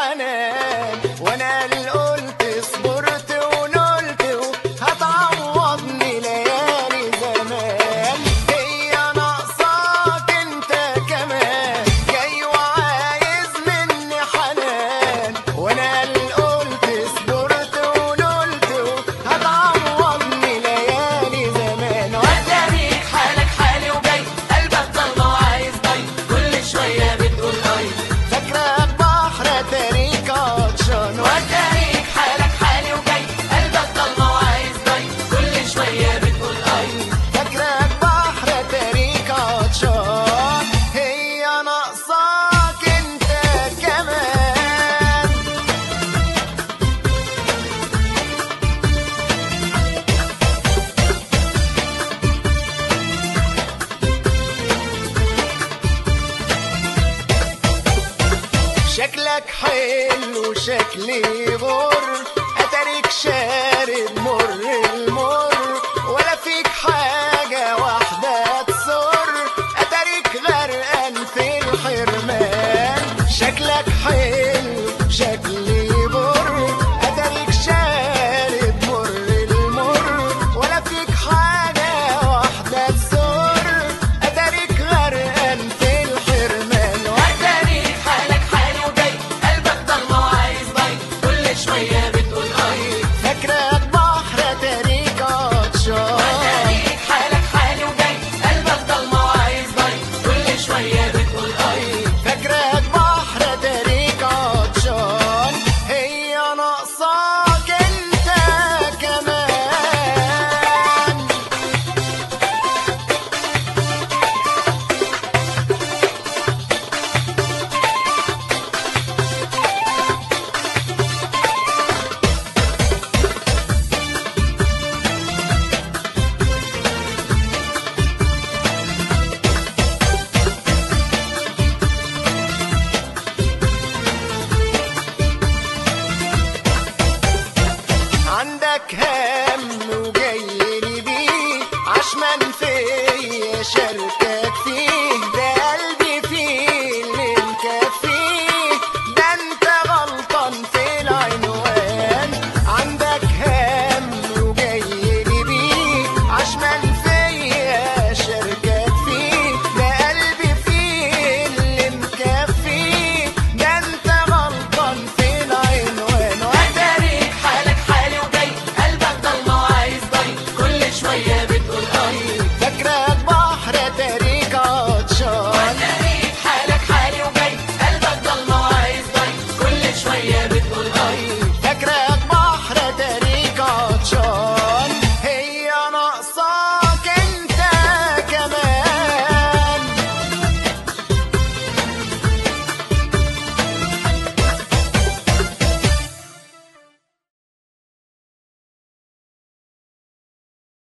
حنان وانا اللي قلت صبرت ونلت هتعوضني ليالي زمان هي ناقصاك انت كمان جاي وعايز مني حنان وانا اللي قلت صبرت ونلت هتعوضني ليالي زمان ودانيك حالك حالي وجاي قلبك ضلمة وعايز ضي كل شوية بتقول اي فاكرك بحر تاريك عطشان ودانيك حالك حالي وجاي قلبك ضلمة وعايز ضي كل شوية بتقول اي فاكرك بحر تاريك عطشان هي ناقصاك انت كمان شكلك حلو شكلي غر اتاريك شارب مر المر ولا فيك حاجة واحدة تسر اتاريك غرقان في الحرمان شكلك حلو شكلي غر اتاريك شارب مر المر ولا فيك حاجة واحدة تسر اتاريك غرقان في الحرمان ودانيك حالك حالي وجاي قلبك ضلمة وعايز ضي كل شوية بتقول اي فاكرك بحر تاريك عطشان ودانيك حالك حالي وجاي قلبك ضلمة وعايز ضي كل شوية بتقول اي فاكرك بحر تاريك عطشان هي ناقصاك انت كمان عندك هم وجاي لي بيه عشمان فيا شركة